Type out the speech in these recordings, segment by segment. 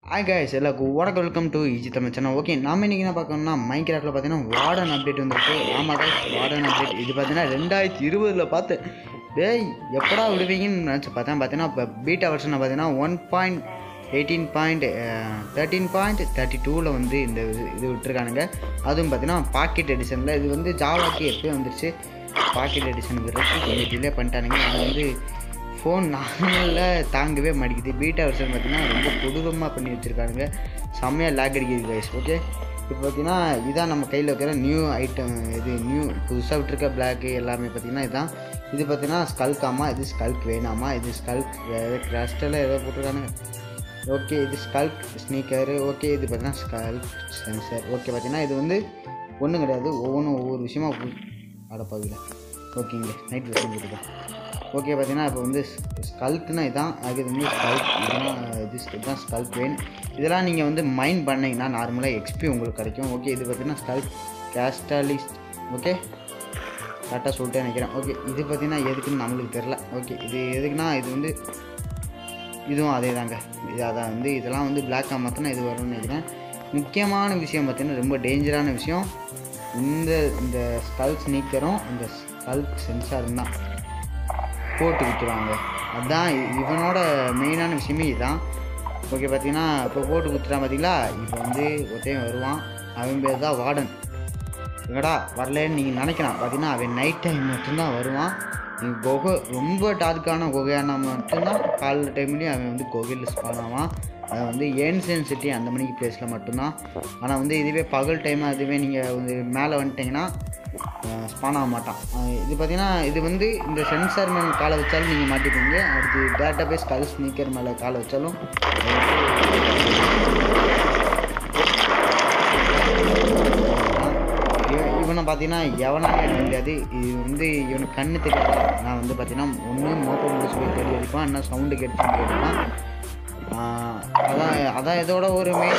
Hi guys எல்லாருக்கும் வணக்கம் welcome to easy Tamil channel okay நாம இன்றைக்கி என்ன பார்க்கணும்னா மைண்ட் கிராஃப்டில் பார்த்தீங்கன்னா வார்டன் அப்டேட் வந்திருக்கு ஆமாம் guys வார்டன் அப்டேட் இது பார்த்தீங்கன்னா ரெண்டாயிரத்தி இருபதில் பார்த்து டேய் எப்படா விடுவீங்கன்னு நினச்சி பார்த்தேன் பார்த்தீங்கன்னா இப்போ பீட்டா வருஷனை பார்த்தீங்கன்னா one point eighteen point thirteen point thirty டூவில் வந்து இந்த இது இது விட்டுருக்கானுங்க அதுவும் பார்த்தீங்கன்னா பாக்கெட் எடிஷனில் இது வந்து ஜாவாக்கு எப்போயே வந்துருச்சு பாக்கெட் எடிஷன் விடுறதுக்கு கொஞ்சம் டிலே பண்ணிட்டானுங்க அது வந்து ஃபோன் நார்மலில் தாங்கவே மாட்டேங்குது பீட்டா வெர்ஷன் பார்த்தீங்கன்னா ரொம்ப கொடூரமாக பண்ணி வச்சுருக்கானுங்க செம்மையாக லேக் அடிக்குது கைஸ் ஓகே இப்போ பார்த்தீங்கன்னா இதான் நம்ம கையில் வைக்கிற நியூ ஐட்டம் இது நியூ புதுசாக விட்டுருக்க பிளாக்கு எல்லாமே பார்த்தீங்கன்னா இதான் இது பார்த்தீங்கன்னா ஸ்கல்காமா இது ஸ்கல்க் வேணாமா இது ஸ்கல்க் வேறு கிராஸ்டெல்லாம் ஏதோ போட்டிருக்கானுங்க ஓகே இது ஸ்கல்க் ஸ்னீக்கரு ஓகே இது பார்த்தீங்கன்னா ஸ்கல்க் சென்சர் ஓகே பார்த்தீங்கன்னா இது வந்து ஒன்றும் கிடையாது ஒவ்வொன்றும் ஒவ்வொரு விஷயமா அடப்பாவில ஓகேங்க நைட் விஷயம் போட்டுக்கலாம் ஓகே பார்த்தீங்கன்னா இப்போ வந்து ஸ்கல்க்னா இதான் அது வந்து ஸ்கல்க் இதெல்லாம் இது இதுதான் ஸ்கல்க் வெயின் இதெல்லாம் நீங்கள் வந்து மைண்ட் பண்ணீங்கன்னா நார்மலாக எக்ஸ்பி உங்களுக்கு கிடைக்கும் ஓகே இது பார்த்தீங்கன்னா ஸ்கல்க் கேஸ்டாலிஸ்ட் ஓகே கரெக்டாக சொல்லிட்டு நினைக்கிறேன் ஓகே இது பார்த்தீங்கன்னா எதுக்குன்னு நம்மளுக்கு தெரில ஓகே இது எதுக்குன்னா இது வந்து இதுவும் அதே தாங்க இது அதான் வந்து இதெல்லாம் வந்து பிளாக்காக மாற்றினா இது வரும்னு நினைக்கிறேன் முக்கியமான விஷயம் பார்த்தீங்கன்னா ரொம்ப டேஞ்சரான விஷயம் இந்த இந்த ஸ்கல் ஸ்னீக்கரும் இந்த ஸ்கல்க் சென்சாரும் தான் போட்டு விற்றுருவாங்க அதுதான் இ- இவனோட மெயினான விஷயமே இதுதான் ஓகே பார்த்தீங்கன்னா இப்போ போட்டு குத்துறான் பார்த்தீங்களா இப்போ வந்து ஒருத்தையும் வருவான் அவன் பேர் தான் வார்டன் எங்கடா வரலன்னு நீங்கள் நினைக்கலாம் பார்த்தீங்கன்னா அவன் நைட் டைம் மட்டும்தான் வருவான் நீ குகை ரொம்ப டார்க்கான குகையான மட்டும்தான் காலைல டைம்லேயும் அவன் வந்து குகையில் ஸ்பான் ஆவான் அது வந்து ஏன்சியன் சிட்டி அந்த மணிக்கு பிளேஸில் மட்டும்தான் ஆனால் வந்து இதுவே பகல் டைம் அதுவே நீங்கள் வந்து மேலே வந்துட்டீங்கன்னா ஸ்பான் ஆக மாட்டான் அஹ் இது பார்த்தீங்கன்னா இது வந்து இந்த சென்சார் மேலே காலை வச்சாலும் நீங்கள் மாட்டிப்பீங்க அடுத்து டேட்டா பேஸ் கல் ஸ்னீக்கர் மேலே காலை வச்சாலும் இவன் இவனை பார்த்தீங்கன்னா எவனாலே எடுக்க முடியாது இது வந்து இவனுக்கு கண்ணு தெரியாது நான் வந்து பார்த்தீங்கன்னா ஒன்று மோப்பம் முடிச்சு போய் தேடி அடிப்பான் என்ன சவுண்டு கேட்டு தேடி அடிப்பான் ஆஹ் அதான் அதான் இதோட ஒரு மெயின்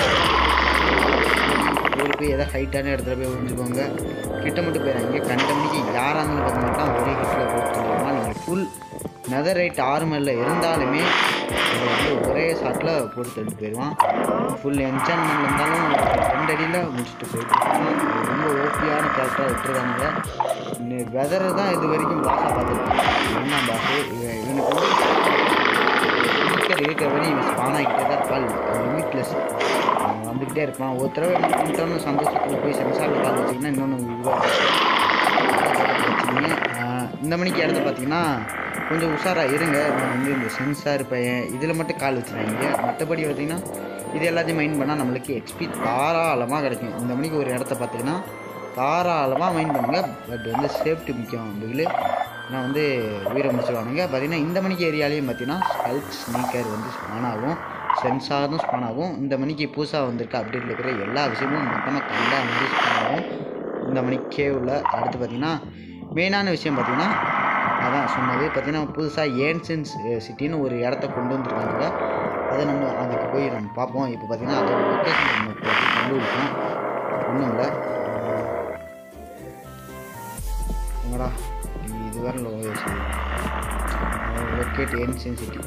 ஒரு போய் எதாவது ஹைட்டான இடத்துல போய் ஒழிஞ்சுக்கோங்க கிட்ட மட்டும் போயிடாங்க கண்ட மணிக்கு யாராக இருந்தாலும் பார்க்க மாட்டான் ஒரே ஹிட்டில் போட்டுருந்தோம்னா நீங்கள் ஃபுல் நெதர் ரைட் ஆர்மரில் இருந்தாலுமே அதை வந்து ஒரே ஷாட்டில் போட்டு தள்ளிட்டு போயிடுவான் ஃபுல் என்ஜாய்மெண்ட் இருந்தாலும் ரெண்டு அடியில் முடிச்சுட்டு போயிட்டு ரொம்ப ஓப்பியான கேரக்டராக விட்டுருக்காங்க இந்த வெதரை தான் இது வரைக்கும் பாஸாக பார்த்துருக்கேன் என்ன பாஸு இவன் இவனுக்கு வந்து ஸ்பீக்கர் இருக்கிற வரையும் இவன் ஸ்பான் ஆகிட்டே தான் இருப்பாள் லிமிட்லெஸ் அவன் வந்துக்கிட்டே இருப்பான் ஒரு தடவை என்ன பண்ணிட்டான்னு சந்தோஷத்தில் போய் சென்சாரில் கால் வச்சிங்கன்னா இன்னொன்று வச்சுக்கிங்க இந்த மணிக்கு இடத்த பார்த்தீங்கன்னா கொஞ்சம் உஷாராக இருங்க நான் வந்து இந்த சென்சார் பையன் இதில் மட்டும் கால் வச்சுருவாங்க மற்றபடி பார்த்தீங்கன்னா இது எல்லாத்தையும் மைண்ட் பண்ணால் நம்மளுக்கு எக்ஸ்பி தாராளமாக கிடைக்கும் இந்த மணிக்கு ஒரு இடத்த பார்த்தீங்கன்னா தாராளமாக மைண்ட் பண்ணுங்கள் பட் வந்து சேஃப்டி முக்கியம் பிகில் நான் வந்து உயிரை முடிச்சிருவானுங்க பார்த்தீங்கன்னா இந்த மணிக்கு ஏரியாலையும் பார்த்தீங்கன்னா ஸ்கல்க் ஸ்னீக்கர் வந்து ஸ்பான் ஆகும் சென்சாரும் ஸ்பான் ஆகும் இந்த மணிக்கு புதுசாக வந்திருக்க அப்டேட்டில் இருக்கிற எல்லா விஷயமும் மொத்தமாக கண்டா வந்து ஸ்பான் ஆகும் இந்த மணிக்கு கேவில் அடுத்து பார்த்தீங்கன்னா மெயினான விஷயம் பார்த்தீங்கன்னா அதான் சொன்னது பார்த்தீங்கன்னா புதுசாக ஏன்சன்ஸ் சிட்டின்னு ஒரு இடத்த கொண்டு வந்திருக்காங்க அதை நம்ம அதுக்கு போய் நம்ம பார்ப்போம் இப்போ பார்த்தீங்கன்னா அதோட லொக்கேஷன் நம்ம போய் கண்டுபிடிப்போம் ஒன்றும் இல்லை எங்கடா இது வேற location locate ancient city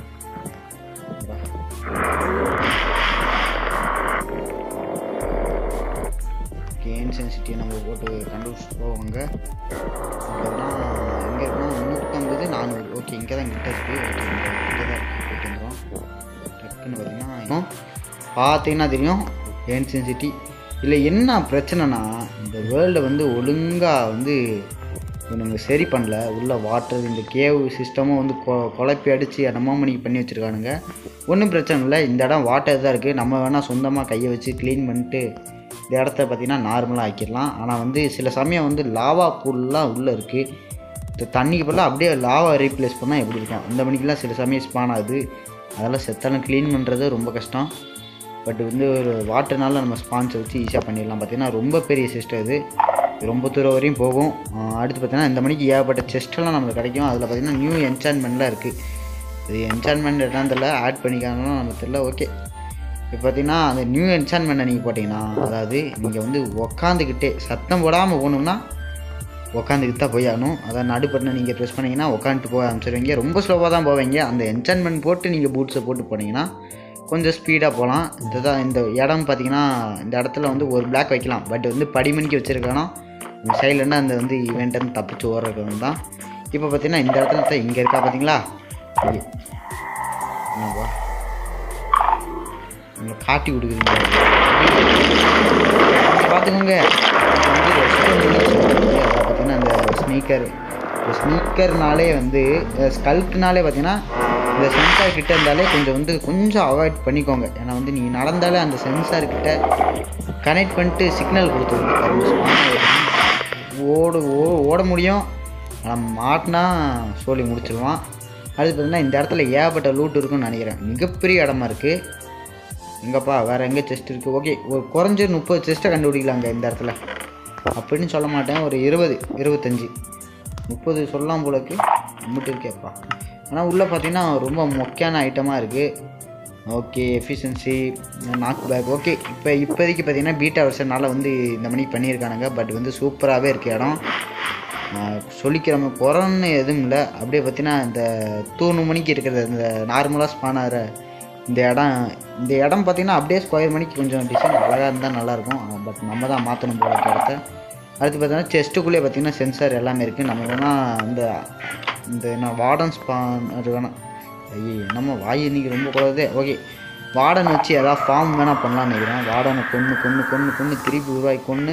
ancient சிட்டியை நம்ம போட்டு கண்டுபிடிச்சிட்டு போவாங்க அதெல்லாம் எங்கே இருக்கணும் முந்நூற்றம்பது நானூறு ஓகே இங்கே தான் கிட்ட இருக்குது ஓகே இங்கே கிட்ட தான் இருக்குது போயிட்டு வந்துடும் டக்குன்னு பார்த்தீங்கன்னா பார்த்தீங்கன்னா தெரியும் ஏன்சன் சிட்டி இல்லை என்ன பிரச்சனைனா இந்த வேர்ல்டை வந்து ஒழுங்காக வந்து இவனுங்க சரி பண்ணல உள்ள வாட்டர் இந்த கேவ் சிஸ்டமும் வந்து கொ குழப்பி அடித்து இடமா மணிக்கு பண்ணி வச்சுருக்கானுங்க ஒன்றும் பிரச்சனை இல்லை இந்த இடம் வாட்டர் தான் இருக்குது நம்ம வேணால் சொந்தமாக கையை வச்சு க்ளீன் பண்ணிட்டு இந்த இடத்த பார்த்திங்கன்னா நார்மலாக ஆக்கிடலாம் ஆனால் வந்து சில சமயம் வந்து லாவா பூல்லாம் உள்ளே இருக்குது இந்த தண்ணிக்கு பதிலாக அப்படியே லாவா ரீப்ளேஸ் பண்ணால் எப்படி இருக்கும் இந்த மணிக்கெலாம் சில சமயம் ஸ்பான் ஆகுது அதெல்லாம் செத்தாலும் க்ளீன் பண்ணுறது ரொம்ப கஷ்டம் பட் வந்து ஒரு வாட்டர்னால நம்ம ஸ்பான்ஸை வச்சு ஈஸியாக பண்ணிடலாம் பார்த்தீங்கன்னா ரொம்ப பெரிய சிஸ்டம் இது இது ரொம்ப தூரம் வரையும் போகும் ஆஹ் அடுத்து பார்த்தீங்கன்னா இந்த மணிக்கு ஏகப்பட்ட செஸ்டெல்லாம் நம்மளுக்கு கிடைக்கும் அதில் பார்த்தீங்கன்னா நியூ என்சான்மெண்ட்லாம் இருக்குது இது என்சான்மெண்ட் என்னன்னு தெரியல ஆட் பண்ணிக்காங்கன்னா நமக்கு தெரியல ஓகே இப்போ பார்த்தீங்கன்னா அந்த நியூ என்சான்மெண்ட்டை நீங்கள் போட்டிங்கன்னா அதாவது நீங்கள் வந்து உக்காந்துக்கிட்டே சத்தம் போடாமல் போகணும்னா உக்காந்துக்கிட்டு தான் போய் ஆகணும் அதான் நடுப்பட்டின நீங்கள் ப்ரெஸ் பண்ணிங்கன்னா உட்காந்துட்டு போக ஆரம்பிச்சிருவீங்க ரொம்ப ஸ்லோவாக தான் போவீங்க அந்த என்சான்மெண்ட் போட்டு நீங்கள் பூட்ஸை போட்டு போனீங்கன்னா கொஞ்சம் ஸ்பீடாக போகலாம் இதுதான் இந்த இடம் பார்த்தீங்கன்னா இந்த இடத்துல வந்து ஒரு பிளாக் வைக்கலாம் பட் வந்து படிமணிக்கு வச்சுருக்கானோ சைலண்டாக அந்த வந்து இவெண்ட் வந்து தப்பிச்சு ஓடுறவங்க தான் இப்போ பார்த்தீங்கன்னா இந்த இடத்துல தான் இங்கே இருக்கா பார்த்தீங்களா இங்க. என்னப்பா உங்களை காட்டி கொடுக்குறீங்க பார்த்துக்கோங்க இது வந்து ரெஸ்டாரண்ட் பார்த்தீங்கன்னா அந்த ஸ்னீக்கர் இந்த ஸ்னீக்கர்னாலே வந்து ஸ்கல்க்குனாலே பார்த்தீங்கன்னா இந்த சென்சார் கிட்ட இருந்தாலே கொஞ்சம் வந்து கொஞ்சம் அவாய்ட் பண்ணிக்கோங்க ஏன்னா வந்து நீங்கள் நடந்தாலே அந்த சென்சார் கிட்ட கனெக்ட் பண்ணிட்டு சிக்னல் கொடுத்துருது ஓடு ஓ ஓட முடியும் ஆனால் மாட்டினா சொல்லி முடிச்சிருவான் அடுத்து பார்த்தீங்கன்னா இந்த இடத்துல ஏகப்பட்ட லூட் இருக்குன்னு நினைக்கிறேன் மிகப்பெரிய இடமா இருக்குது எங்கப்பா வேறு எங்கே செஸ்ட் இருக்குது ஓகே ஒரு குறைஞ்ச முப்பது செஸ்ட்டை கண்டுபிடிக்கலாங்க இந்த இடத்துல அப்படின்னு சொல்ல மாட்டேன் ஒரு இருபது இருபத்தஞ்சி முப்பது சொல்லலாம் போலக்கு முட்டு இருக்கேப்பா ஆனால் உள்ளே பார்த்தீங்கன்னா ரொம்ப மொக்கையான ஐட்டமாக இருக்குது okay efficiency knock back okay இப்போ இப்போதைக்கு பார்த்தீங்கன்னா பீட்டா வருஷனால வந்து இந்த மணி பண்ணியிருக்கானுங்க பட் வந்து சூப்பராகவே இருக்குது இடம் ஆஹ் சொல்லிக்கிற மாதிரி குறன்னு எதுவும் இல்லை அப்படியே பார்த்தீங்கன்னா இந்த தூணு மணிக்கு இருக்கிறது இந்த நார்மலாக ஸ்பான் ஆகிற இந்த இடம் இந்த இடம் பார்த்தீங்கன்னா அப்படியே ஸ்கொயர் மணிக்கு கொஞ்சம் டிசைன் அழகாக இருந்தால் நல்லாயிருக்கும் பட் நம்ம தான் மாற்றணும் போல இந்த இடத்த அடுத்து பார்த்தீங்கன்னா செஸ்ட்டுக்குள்ளே பார்த்தீங்கன்னா சென்சார் எல்லாமே இருக்குது நம்ம வேணால் இந்த இந்த என்ன வார்டன் ஸ்பான் அது வேணாம் ஐயோ நம்ம வாய் இன்னைக்கு ரொம்ப கூடாது ஓகே வார்டன் வச்சு ஏதாவது ஃபார்ம் வேணால் பண்ணலாம்னு நினைக்கிறேன் வார்டனை கொன்று கொன்று கொன்று கொன்று திருப்பி உருவாக்கி கொன்று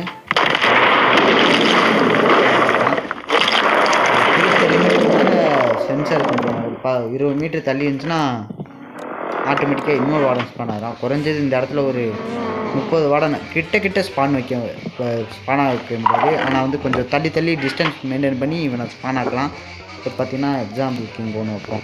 சென்சார் கொஞ்சம் ஒரு ப இருபது மீட்டர் தள்ளி இருந்துச்சுன்னா ஆட்டோமேட்டிக்காக இன்னொரு வார்டன் ஸ்பான் ஆகிடும் குறைஞ்சது இந்த இடத்துல ஒரு முப்பது வார்டன் கிட்ட கிட்ட ஸ்பான் வைக்க ஸ்பானாக வைக்க முடியாது ஆனால் வந்து கொஞ்சம் தள்ளி தள்ளி டிஸ்டன்ஸ் மெயின்டைன் பண்ணி இவனை ஸ்பான் ஆக்கலாம் இப்போ பார்த்தீங்கன்னா எக்ஸாம்பிளுக்கு இங்கே ஒன்று வைப்போம்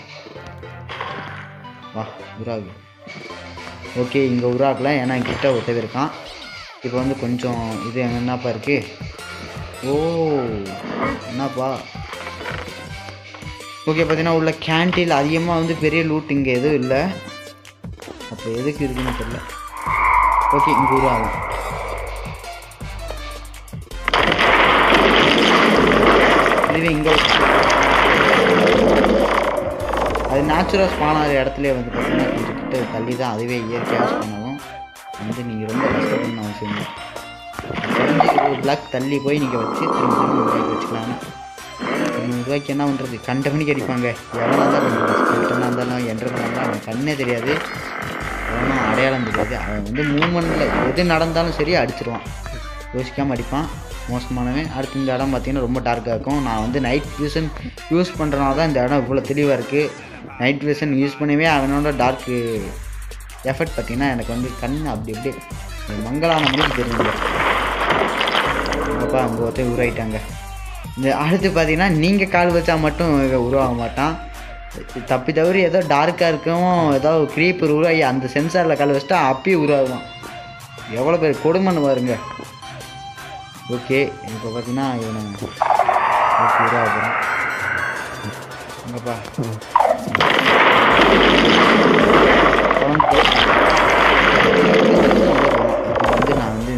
வா உராகு ஓகே இங்கே உருவாக்கலாம் ஏன்னா கிட்ட ஒருத்தர் இருக்கான் இப்போ வந்து கொஞ்சம் இது என்னப்பா இருக்கு ஓ என்னப்பா ஓகே பார்த்தீங்கன்னா உள்ள கேன்டீனில் அதிகமாக வந்து பெரிய லூட் இங்கே எதுவும் இல்லை அப்போ எதுக்கு இருக்குன்னு தெரியல ஓகே இங்கே உருவாகும் இதுவே இங்கே அது நேச்சுரல் ஸ்பான் ஆகிற இடத்துல வந்து பார்த்தீங்கன்னா கொஞ்சம் கிட்ட தள்ளி தான் அதுவே இயற்கையாக ஸ்பான் வந்து நீங்கள் ரொம்ப கஷ்டப்படணும் அவசியம் இல்லை குறைஞ்சி ஒரு பிளாக் தள்ளி போய் நீங்கள் வச்சு திரும்ப திரும்ப உருவாக்கி வச்சுக்கலாம் ரூபாய்க்கு என்ன பண்ணுறது கண்ட மணிக்கு அடிப்பாங்க எவனாக இருந்தாலும் ஸ்கூட்டனாக இருந்தாலும் என்ட்ரனாக இருந்தாலும் அவன் கண்ணே தெரியாது அவனும் அடையாளம் தெரியாது அவன் வந்து மூமெண்ட்டில் எது நடந்தாலும் சரி அடிச்சிருவான் யோசிக்காமல் அடிப்பான் மோசமானவன் அடுத்து இந்த இடம் பார்த்தீங்கன்னா ரொம்ப டார்க்காக இருக்கும் நான் வந்து நைட் விஷன் யூஸ் பண்ணுறனால தான் இந்த இடம் இவ்வளோ தெளிவாக இருக்குது நைட் விஷன் யூஸ் பண்ணவே அவனோட டார்க்கு எஃபெக்ட் பார்த்தீங்கன்னா எனக்கு வந்து கண் அப்படி அப்படியே மங்களான முடிவு தெரியுது அப்பா அங்கே ஒருத்தர் உருவாயிட்டாங்க இந்த அடுத்து பார்த்தீங்கன்னா நீங்கள் கால் வச்சா மட்டும் இவன் உருவாக மாட்டான் தப்பி தவறி ஏதோ டார்க்காக இருக்கவும் ஏதோ க்ரீப்பர் உருவாகி அந்த சென்சாரில் கால் வச்சிட்டா அப்பயும் உருவாகுவான் எவ்வளோ பேர் கொடுமைன்னு பாருங்க ஓகே இப்போ பார்த்தீங்கன்னா இவனை ஓகே உருவாக போகிறான் இங்கப்பா குழம்பு இப்போ வந்து நான் வந்து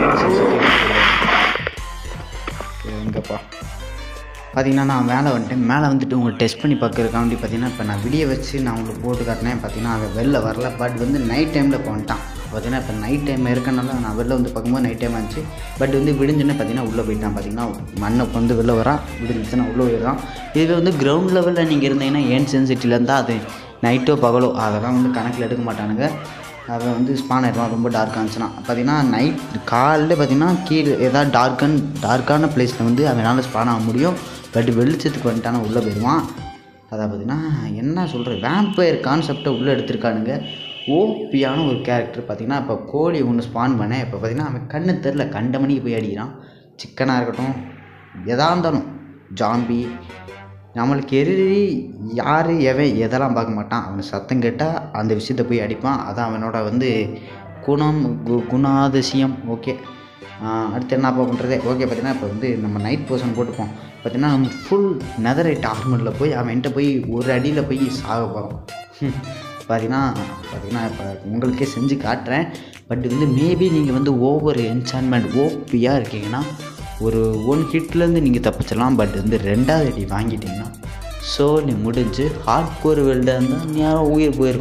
எங்கப்பா பார்த்தீங்கன்னா நான் மேலே வந்துட்டேன் மேலே வந்துட்டு உங்களுக்கு டெஸ்ட் பண்ணி பார்க்கறதுக்காண்டி பார்த்தீங்கன்னா இப்போ நான் விடிய வச்சு நான் உங்களுக்கு போட்டு காட்டினேன் பார்த்தீங்கன்னா அவன் வெளில வரல பட் வந்து நைட் டைமில் இப்போ வந்துட்டான் பார்த்தீங்கன்னா இப்போ நைட் டைம் இருக்கனால நான் வெளில வந்து பார்க்கும்போது நைட் டைம் ஆச்சு பட் வந்து விடிஞ்சுன்னு பார்த்தீங்கன்னா உள்ளே போயிட்டான் பார்த்தீங்கன்னா மண்ணை வந்து வெளில வரான் விடிஞ்சுன்னா உள்ளே போயிடுறான் இதுவே வந்து கிரவுண்ட் லெவலில் நீங்கள் இருந்தீங்கன்னா ஏன் சென்சிட்டியில் இருந்தால் அது நைட்டோ பகலோ அதெல்லாம் வந்து கணக்கில் எடுக்க மாட்டானுங்க அவன் வந்து ஸ்பான் ஆயிடுவான் ரொம்ப டார்க்காக இருந்துச்சுன்னா பார்த்தீங்கன்னா நைட் காலையில் பார்த்தீங்கன்னா கீழே ஏதாவது டார்க்கன் டார்க்கான பிளேஸில் வந்து அவனால் ஸ்பான் ஆக முடியும் பட் வெளிச்சத்துக்கு வந்துட்டானா உள்ளே போயிடுவான் அதை பார்த்தீங்கன்னா என்ன சொல்கிற வேம்பயர் கான்செப்டை உள்ளே எடுத்திருக்கானுங்க ஓபியான ஒரு கேரக்டர் பார்த்தீங்கன்னா இப்போ கோழி ஒன்று ஸ்பான் பண்ணேன் இப்போ பார்த்தீங்கன்னா அவன் கண்ணு தெரில கண்ட மணிக்கு போய் அடிக்கிறான் சிக்கனாக இருக்கட்டும் எதாக இருந்தாலும் ஜாம்பி நம்மளுக்கு எதிரி யார் எவன் எதெல்லாம் பார்க்க மாட்டான் அவன் சத்தம் கேட்டால் அந்த விஷயத்தை போய் அடிப்பான் அதான் அவனோட வந்து குணம் கு- குணாதிசயம் ஓகே அடுத்து என்னப்பா பண்ணுறது ஓகே பார்த்தீங்கன்னா இப்போ வந்து நம்ம நைட் போர்ஷன் போட்டுப்போம் பார்த்தீங்கன்னா நம்ம ஃபுல் நெதரைட் ஆர்மரில் போய் அவன்கிட்ட போய் ஒரு அடியில் போய் சாக போகிறோம் பார்த்தீங்கன்னா பார்த்தீங்கன்னா இப்போ உங்களுக்கே செஞ்சு காட்டுறேன் பட் வந்து மேபி நீங்கள் வந்து ஓவர் என்சான்மெண்ட் ஓபியாக இருக்கீங்கன்னா ஒரு ஒன் ஹிட்லேருந்து நீங்கள் தப்பிச்சிடலாம் பட் வந்து ரெண்டாவது அடி வாங்கிட்டீங்கன்னா ஸோ நீ முடிஞ்சு ஹார்ட் கோர் வெல்டாக இருந்தால் நேரம் உயிர் போயிருக்கும்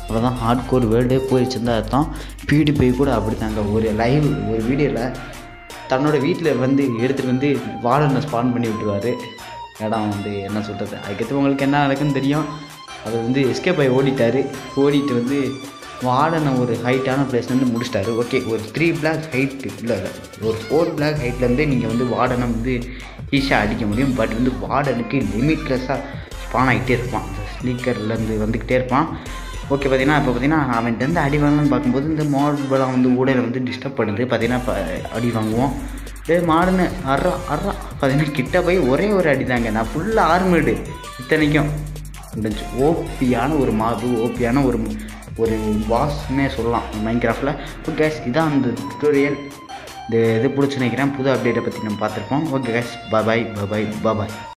அவ்வளோதான் ஹார்ட் கோர் வேர்ல்டே போயிடுச்சுன்னு தான் அர்த்தம் பிடிபி கூட அப்படி தாங்க ஒரு லைவ் ஒரு வீடியோவில் தன்னோட வீட்டில் வந்து எடுத்துகிட்டு வந்து வார்டனை ஸ்பான் பண்ணி விட்டுருவார் இடம் வந்து என்ன சொல்கிறது அதுக்கடுத்து உங்களுக்கு என்ன நடக்குன்னு தெரியும் அது வந்து எஸ்கேப் ஆகி ஓடிட்டார் ஓடிட்டு வந்து வார்டனை ஒரு ஹைட்டான பிளேஸ்லேருந்து முடிச்சிட்டாரு ஓகே ஒரு த்ரீ பிளாக் ஹைட்டு இல்லை இல்லை ஒரு ஃபோர் பிளாக் ஹைட்லேருந்தே நீங்கள் வந்து வார்டனை வந்து ஈஸியாக அடிக்க முடியும் பட் வந்து வார்டனுக்கு லிமிட்லெஸ்ஸாக ஸ்பான் ஆகிட்டே இருப்பான் அந்த ஸ்னீக்கர்லேருந்து வந்துக்கிட்டே இருப்பான் ஓகே பார்த்தீங்கன்னா இப்போ பார்த்தீங்கன்னா அவன்கிட்ட இருந்து அடி வாங்கலாம்னு பார்க்கும்போது இந்த மாடுபலம் வந்து ஊடையில் வந்து டிஸ்டர்ப் பண்ணுது பார்த்தீங்கன்னா இப்போ அடி வாங்குவோம் டே மாடுன்னு அறா அறா பார்த்தீங்கன்னா கிட்ட போய் ஒரே ஒரு அடி தாங்க நான் ஃபுல்லாக ஆர்மேடு இத்தனைக்கும் இருந்துச்சு ஓபியான ஒரு மாபு ஓபியான ஒரு ஒரு வாஸ்னே சொல்லலாம் மைண்ட் கிராஃப்டில் ஓகே கேஸ் இதான் அந்த டுட்டோரியல் இந்த இது பிடிச்சி நினைக்கிறேன் புது அப்டேட்டை பற்றி நம்ம பார்த்துருப்போம் ஓகே கேஸ் பாய் பாய் பாய் பாய்